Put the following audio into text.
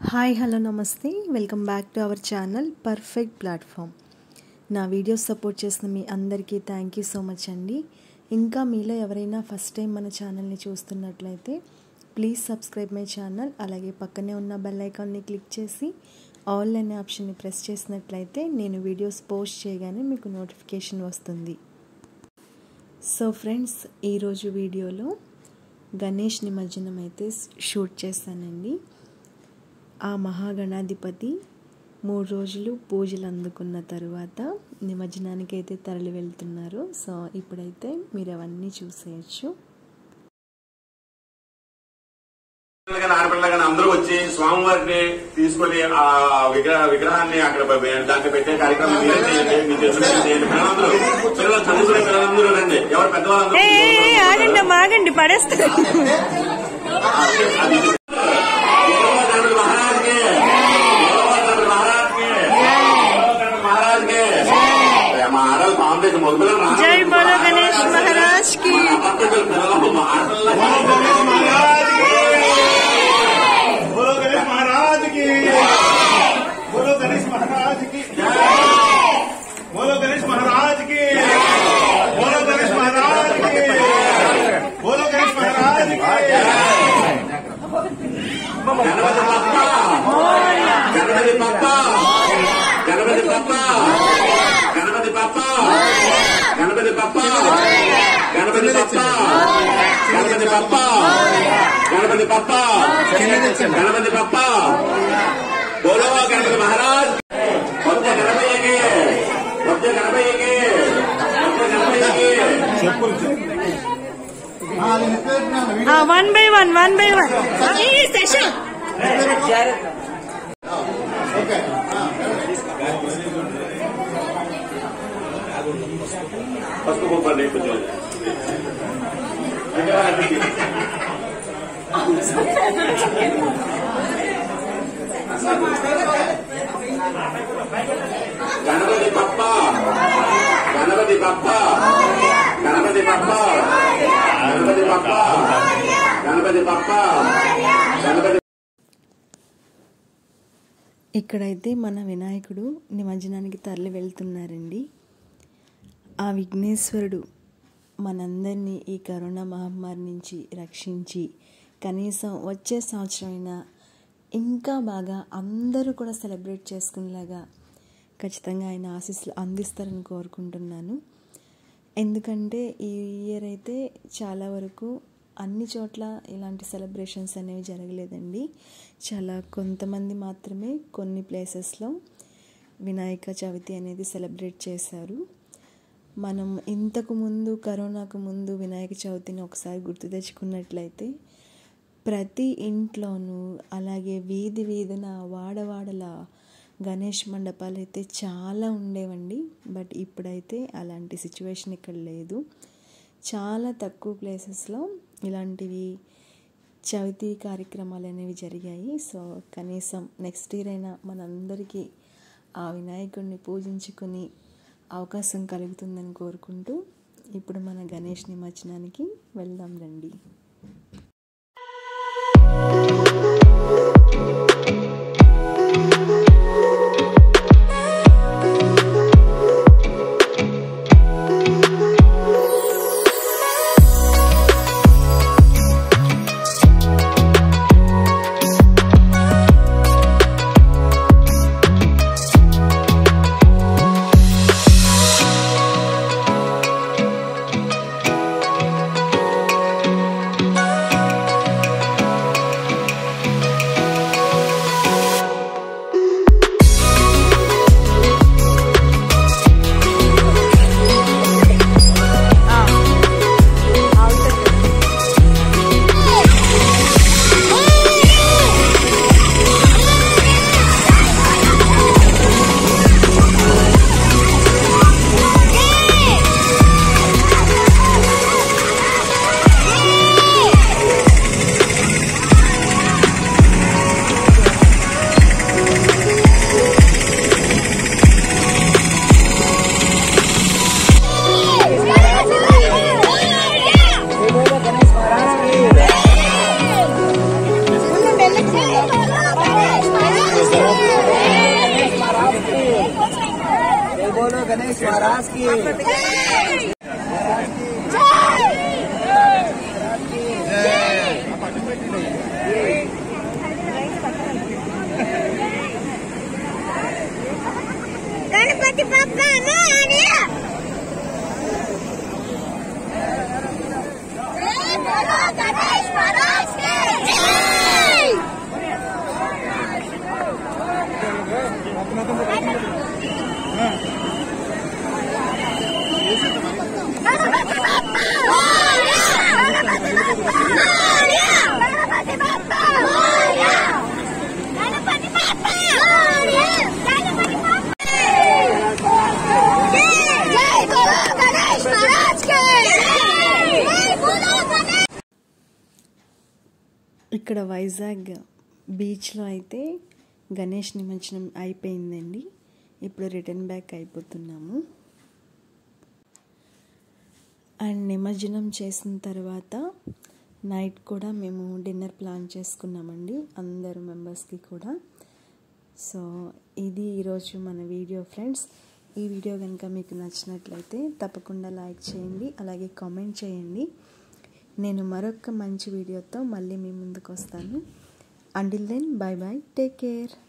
hi hello నమస్తే welcome back to our channel perfect platform నా videos support చేసిన మీ అందరికీ థ్యాంక్ యూ సో మచ్ అండి ఇంకా మీలో ఎవరైనా ఫస్ట్ టైం మన ఛానల్ని చూస్తున్నట్లయితే ప్లీజ్ సబ్స్క్రైబ్ మై ఛానల్ అలాగే పక్కనే ఉన్న బెల్ ఐకాన్ని క్లిక్ చేసి ఆల్ అనే ఆప్షన్ని ప్రెస్ చేసినట్లయితే నేను వీడియోస్ పోస్ట్ చేయగానే మీకు నోటిఫికేషన్ వస్తుంది సో ఫ్రెండ్స్ ఈరోజు వీడియోలో గణేష్ నిమజ్జనం అయితే షూట్ చేశానండి ఆ మహాగణాధిపతి మూడు రోజులు పూజలు అందుకున్న తరువాత నిమజ్జనానికి అయితే తరలి వెళ్తున్నారు సో ఇప్పుడైతే మీరు అవన్నీ చూసేయచ్చు కానీ ఆడపిల్లలు కానీ అందరూ వచ్చి స్వామివారిని తీసుకొని ఆ విగ్రహ విగ్రహాన్ని అక్కడ పె- దాంట్లో పెట్టే కార్యక్రమం మీరే చేయండి మీ చేతులు చేయండి పిల్లలందరూ పిల్లలు చదువుకునే పిల్లలందరూ రండి ఎవరు పెద్దవాళ్ళందరూ ఆగండి ఆగండి పడేస్తారు గణపతి మహారాజ్కి గణపతి మహారాజ్కి గణపతి మహారాజ్కి మా ఆడలు కాంపిటీషన్ మగ పిల్లలు రా- జై బోలో గణేష్ మహారాజ్ కి ఆడపిల్లలు పిల్లలు మా ఆడపిల్లలు बोलो गणेश महाराज की बोलो गणेश महाराज की बोलो गणेश महाराज की बोलो गणेश महाराज की बोलो गणेश महाराज की గణపతి పప్ప గణపతి పప్ప గణపతి పప్ప గణపతి పప్ప గణపతి పప్ప గణపతి పప్ప గణపతి పప్ప గణపతి పప్ప బోలో గణపతి మహారాజ్ వచ్చే గణపయ్యకి వచ్చే గణపయ్యకి వచ్చే గణపయ్యకి one by one one by one session పసుపు కుప్పండి కొంచెం గణపతి పప్ప గణపతి పప్ప గణపతి పప్ప గణపతి పప్ప గణపతి పప్ప గణపతి ఇక్కడైతే మన వినాయకుడు నిమజ్జనానికి తరలి వెళ్తున్నారండి ఆ విఘ్నేశ్వరుడు మనందరినీ ఈ కరోనా మహమ్మారి నుంచి రక్షించి కనీసం వచ్చే సంవత్సరమైనా ఇంకా బాగా అందరూ కూడా సెలబ్రేట్ చేసుకునేలాగా ఖచ్చితంగా ఆయన ఆశీస్సులు అందిస్తారని కోరుకుంటున్నాను ఎందుకంటే ఈ ఇయర్ అయితే చాలా వరకు అన్ని చోట్ల ఇలాంటి సెలబ్రేషన్స్ అనేవి జరగలేదండి చాలా కొంతమంది మాత్రమే కొన్ని ప్లేసెస్లో వినాయక చవితి అనేది సెలబ్రేట్ చేశారు మనం ఇంతకు ముందు కరోనాకు ముందు వినాయక చవితిని ఒకసారి గుర్తు తెచ్చుకున్నట్లయితే ప్రతి ఇంట్లోనూ అలాగే వీధి వీధిన వాడవాడల గణేష్ మండపాలు అయితే చాలా ఉండేవండి బట్ ఇప్పుడైతే అలాంటి సిచ్యువేషన్ ఇక్కడ లేదు చాలా తక్కువ ప్లేసెస్లో ఇలాంటివి చవితి కార్యక్రమాలు అనేవి జరిగాయి సో కనీసం నెక్స్ట్ ఇయర్ అయినా మనందరికీ ఆ వినాయకుడిని పూజించుకొని అవకాశం కలుగుతుందని కోరుకుంటూ ఇప్పుడు మన గణేష్ నిమజ్జనానికి వెళ్దాం రండి Thank बोलो गणेश महाराज की गणपति बाप्पा मोरया जय बोलो गणेश महाराज की जय गणपति बाप्पा मोरया गणपति बाप्पा मोरया गणपति बाप्पा मोरया गणपति बाप्पा मोरया गणपति बाप्पा जय जय बोलो गणेश महाराज के जय बोलो गणेश ఇక్కడ వైజాగ్ బీచ్లో అయితే గణేష్ నిమజ్జనం అయిపోయిందండి ఇప్పుడు రిటర్న్ బ్యాక్ అయిపోతున్నాము అండ్ నిమజ్జనం చేసిన తర్వాత నైట్ కూడా మేము డిన్నర్ ప్లాన్ చేసుకున్నామండి అందరు మెంబర్స్కి కూడా సో ఇది ఈరోజు మన వీడియో ఫ్రెండ్స్ ఈ వీడియో కనుక మీకు నచ్చినట్లయితే తప్పకుండా లైక్ చేయండి అలాగే కామెంట్ చేయండి నేను మరొక మంచి వీడియోతో మళ్ళీ మీ ముందుకు వస్తాను అండిల్ then bye bye take care